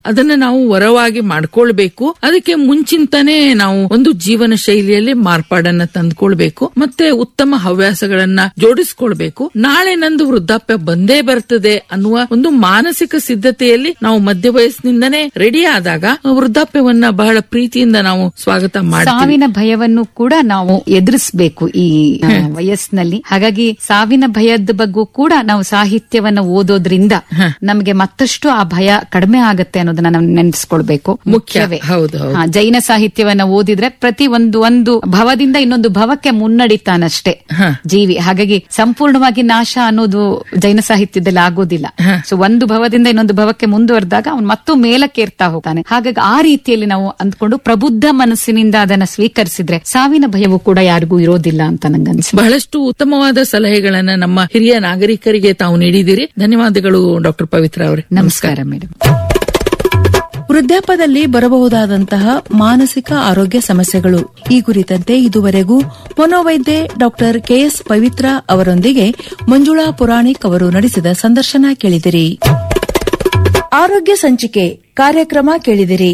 ಅದನ್ನ ನಾವು ವರವಾಗಿ ಮಾಡ್ಕೊಳ್ಬೇಕು ಅದಕ್ಕೆ ಮುಂಚಿಂತಾನೆ ನಾವು ಒಂದು ಜೀವನ ಶೈಲಿಯಲ್ಲಿ ಮಾರ್ಪಾಡನ್ನ ತಂದ್ಕೊಳ್ಬೇಕು ಮತ್ತೆ ಉತ್ತಮ ಹವ್ಯಾಸಗಳನ್ನ ಜೋಡಿಸ್ಕೊಳ್ಬೇಕು ನಾಳೆ ನಂದು ವೃದ್ಧಾಪ್ಯ ಬಂದೇ ಬರ್ತದೆ ಅನ್ನುವ ಒಂದು ಮಾನಸಿಕ ಸಿದ್ಧತೆಯಲ್ಲಿ ನಾವು ಮಧ್ಯ ವಯಸ್ಸಿನಿಂದನೇ ರೆಡಿ ಆದಾಗ ವೃದ್ಧಾಪ್ಯವನ್ನ ಬಹಳ ಪ್ರೀತಿಯಿಂದ ನಾವು ಸ್ವಾಗತ ಮಾಡ್ತೀವಿ ಸಾವಿನ ಭಯವನ್ನು ಕೂಡ ನಾವು ಎದುರಿಸಬೇಕು ಈ ಆ, ವಯಸ್ಸಿನಲ್ಲಿ ಹಾಗಾಗಿ ಸಾವಿನ ಭಯದ ಬಗ್ಗೂ ಕೂಡ ನಾವು ಸಾಹಿತ್ಯವನ್ನ ಓದೋದ್ರಿಂದ ನಮಗೆ ಮತ್ತಷ್ಟು ಆ ಭಯ ಕಡಿಮೆ ಆಗತ್ತೆ ಅನ್ನೋದನ್ನ ನಾವು ನೆನೆಸ್ಕೊಳ್ಬೇಕು ಮುಖ್ಯವೇ ಹೌದು, ಹೌದು. ಹಾ, ಜೈನ ಸಾಹಿತ್ಯವನ್ನ ಓದಿದ್ರೆ ಪ್ರತಿ ಒಂದು ಒಂದು ಭವದಿಂದ ಇನ್ನೊಂದು ಭವಕ್ಕೆ ಮುನ್ನಡಿತಾನಷ್ಟೇ ಜೀವಿ ಹಾಗಾಗಿ ಸಂಪೂರ್ಣವಾಗಿ ನಾಶ ಅನ್ನೋದು ಜೈನ ಸಾಹಿತ್ಯದಲ್ಲಿ ಆಗೋದಿಲ್ಲ ಸೊ ಒಂದು ಭವದಿಂದ ಇನ್ನೊಂದು ಭವಕ್ಕೆ ಮುಂದುವರೆದಾಗ ಅವನು ಮತ್ತೂ ಮೇಲಕ್ಕೇರ್ತಾ ಹೋಗ್ತಾನೆ ಹಾಗಾಗಿ ಆ ರೀತಿಯಲ್ಲಿ ನಾವು ಅಂದ್ಕೊಂಡು ಪ್ರಬುದ್ಧ ಮನಸ್ಸಿನಿಂದ ಅದನ್ನ ಸ್ವೀಕರಿಸಿದ್ರೆ ಸಾವಿನ ಭಯವು ಕೂಡ ಯಾರಿಗೂ ಇರೋದಿಲ್ಲ ಅಂತ ನಂಗನ್ಸ ಬಹಳಷ್ಟು ಉತ್ತಮವಾದ ಸಲಹೆಗಳನ್ನ ನಮ್ಮ ಹಿರಿಯ ನಾಗರಿಕರಿಗೆ ತಾವು ನೀಡಿದಿರಿ ಧನ್ಯವಾದಗಳು ಡಾಕ್ಟರ್ ಪವಿತ್ರ ಅವರೇ ನಮಸ್ಕಾರ ಮೇಡಮ್ ವೃದ್ಧಾಪ್ಯದಲ್ಲಿ ಬರಬಹುದಾದಂತಹ ಮಾನಸಿಕ ಆರೋಗ್ಯ ಸಮಸ್ಯೆಗಳು ಈ ಕುರಿತಂತೆ ಇದುವರೆಗೂ ಮನೋವೈದ್ಯೆ ಡಾಕ್ಟರ್ ಕೆಎಸ್ ಪವಿತ್ರ ಅವರೊಂದಿಗೆ ಮಂಜುಳಾ ಪುರಾಣಿಕ್ ಅವರು ನಡೆಸಿದ ಸಂದರ್ಶನ ಕೇಳಿದಿರಿ ಆರೋಗ್ಯ ಸಂಚಿಕೆ ಕಾರ್ಯಕ್ರಮ ಕೇಳಿದಿರಿ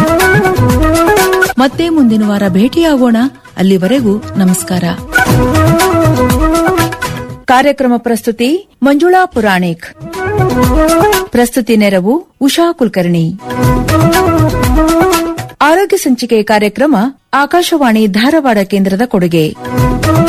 ಮತ್ತೆ ಮುಂದಿನ ವಾರ ಭೇಟಿಯಾಗೋಣ ಅಲ್ಲಿವರೆಗೂ ನಮಸ್ಕಾರ ಕಾರ್ಯಕ್ರಮ ಪ್ರಸ್ತುತಿ ಮಂಜುಳಾ ಪುರಾಣಿಕ್ ಪ್ರಸ್ತುತಿ ನೆರವು ಉಷಾ ಕುಲಕರ್ಣಿ ಆರೋಗ್ಯ ಸಂಚಿಕೆ ಕಾರ್ಯಕ್ರಮ ಆಕಾಶವಾಣಿ ಧಾರವಾಡ ಕೇಂದ್ರದ ಕೊಡುಗೆ